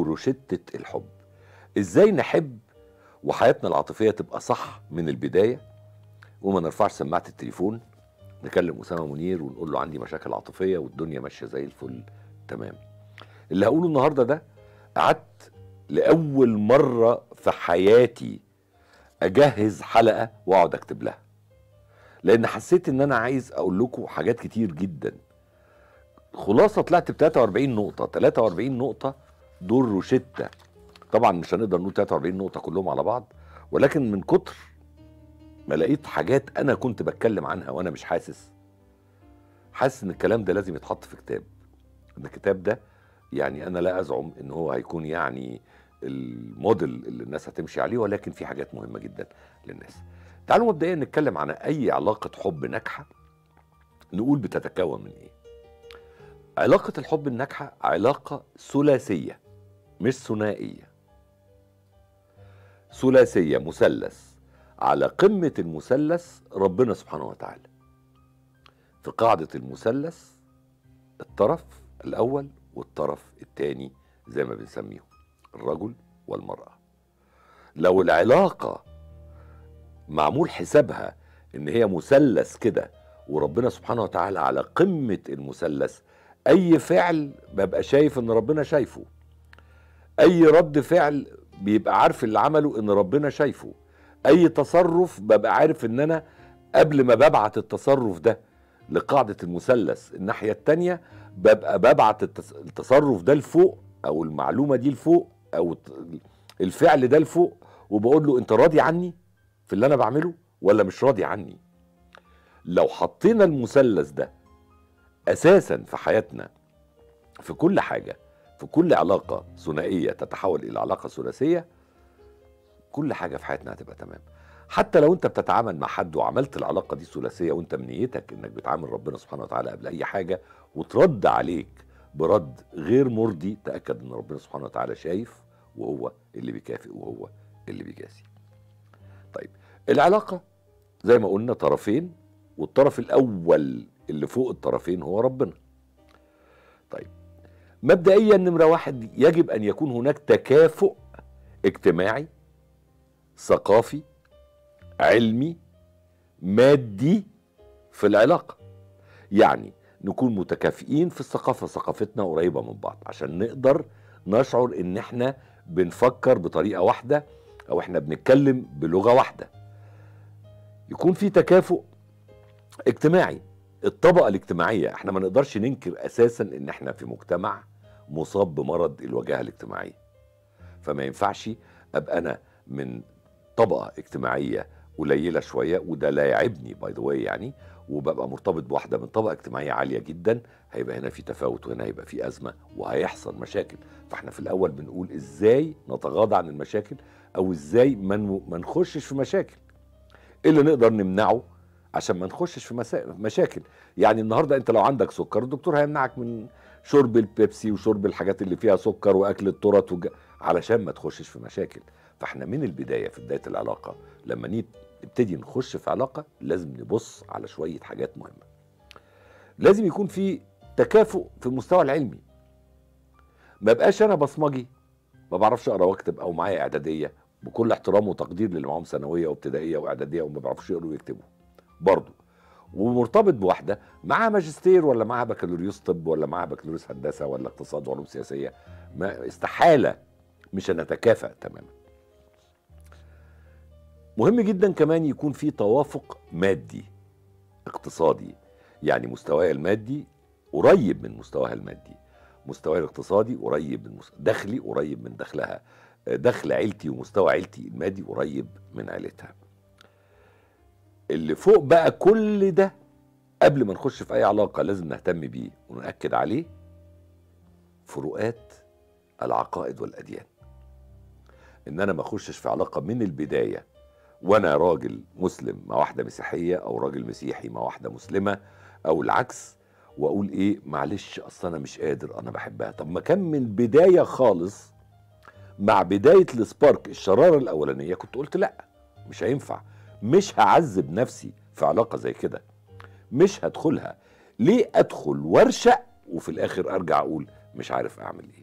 وروشتة الحب ازاي نحب وحياتنا العاطفية تبقى صح من البداية وما نرفعش سماعة التليفون نكلم أسامة منير ونقول له عندي مشاكل عاطفية والدنيا ماشية زي الفل تمام اللي هقوله النهاردة ده قعدت لأول مرة في حياتي أجهز حلقة وأقعد أكتب لها لأن حسيت إن أنا عايز أقول لكم حاجات كتير جدا خلاصة طلعت ب 43 نقطة 43 نقطة دول روشتة طبعا مش هنقدر نقول 43 نقطة كلهم على بعض ولكن من كتر ما لقيت حاجات انا كنت بتكلم عنها وانا مش حاسس حاسس ان الكلام ده لازم يتحط في كتاب ان الكتاب ده يعني انا لا ازعم ان هو هيكون يعني الموديل اللي الناس هتمشي عليه ولكن في حاجات مهمه جدا للناس تعالوا مبدئيا نتكلم عن اي علاقه حب ناجحه نقول بتتكون من ايه علاقه الحب الناجحه علاقه ثلاثيه مش ثنائيه ثلاثيه مثلث على قمة المثلث ربنا سبحانه وتعالى في قاعدة المثلث الطرف الأول والطرف الثاني زي ما بنسميهم الرجل والمرأة لو العلاقة معمول حسابها إن هي مثلث كده وربنا سبحانه وتعالى على قمة المثلث أي فعل ببقى شايف إن ربنا شايفه أي رد فعل بيبقى عارف اللي عمله إن ربنا شايفه اي تصرف ببقى عارف ان انا قبل ما ببعت التصرف ده لقاعدة المثلث الناحية التانية ببقى ببعت التصرف ده لفوق او المعلومة دي لفوق او الفعل ده لفوق وبقول له انت راضي عني في اللي انا بعمله ولا مش راضي عني لو حطينا المثلث ده اساسا في حياتنا في كل حاجة في كل علاقة ثنائية تتحول الى علاقة ثلاثية كل حاجه في حياتنا هتبقى تمام حتى لو انت بتتعامل مع حد وعملت العلاقه دي ثلاثيه وانت من نيتك انك بتعامل ربنا سبحانه وتعالى قبل اي حاجه وترد عليك برد غير مرضي تاكد ان ربنا سبحانه وتعالى شايف وهو اللي بيكافئ وهو اللي بيجازي طيب العلاقه زي ما قلنا طرفين والطرف الاول اللي فوق الطرفين هو ربنا طيب مبدئيا نمره واحد يجب ان يكون هناك تكافؤ اجتماعي ثقافي علمي مادي في العلاقة يعني نكون متكافئين في الثقافة ثقافتنا قريبة من بعض عشان نقدر نشعر ان احنا بنفكر بطريقة واحدة او احنا بنتكلم بلغة واحدة يكون في تكافؤ اجتماعي الطبقة الاجتماعية احنا ما نقدرش ننكر اساسا ان احنا في مجتمع مصاب بمرض الوجاهة الاجتماعية فما ينفعش ابقى انا من طبقه اجتماعيه قليله شويه وده لا يعيبني باي ذا يعني وببقى مرتبط بواحده من طبقه اجتماعيه عاليه جدا هيبقى هنا في تفاوت وهنا هيبقى في ازمه وهيحصل مشاكل فاحنا في الاول بنقول ازاي نتغاضى عن المشاكل او ازاي ما نخشش في مشاكل ايه اللي نقدر نمنعه عشان ما نخشش في مشاكل يعني النهارده انت لو عندك سكر الدكتور هيمنعك من شرب البيبسي وشرب الحاجات اللي فيها سكر واكل الترط وج... علشان ما تخشش في مشاكل فاحنا من البدايه في بدايه العلاقه لما نبتدي نخش في علاقه لازم نبص على شويه حاجات مهمه لازم يكون في تكافؤ في المستوى العلمي ما بقاش انا بصمجي ما بعرفش اقرا واكتب او معايا اعداديه بكل احترام وتقدير للي معاهم ثانويه وابتدائيه واعداديه وما بيعرفوش يقروا ويكتبوا برضه ومرتبط بواحده معاها ماجستير ولا معاها بكالوريوس طب ولا معاها بكالوريوس هندسه ولا اقتصاد وعلوم سياسيه ما استحاله مش هنتكافئ تماما مهم جدا كمان يكون في توافق مادي اقتصادي يعني مستواي المادي قريب من مستواها المادي مستواي الاقتصادي قريب من دخلي قريب من دخلها دخل عيلتي ومستوى عيلتي المادي قريب من عيلتها اللي فوق بقى كل ده قبل ما نخش في اي علاقه لازم نهتم بيه ونأكد عليه فروقات العقائد والاديان ان انا ما اخشش في علاقه من البدايه وانا راجل مسلم مع واحده مسيحيه او راجل مسيحي مع واحده مسلمه او العكس واقول ايه معلش اصل انا مش قادر انا بحبها طب ما كان من بدايه خالص مع بدايه السبارك الشراره الاولانيه كنت قلت لا مش هينفع مش هعذب نفسي في علاقه زي كده مش هدخلها ليه ادخل وارشق وفي الاخر ارجع اقول مش عارف اعمل ايه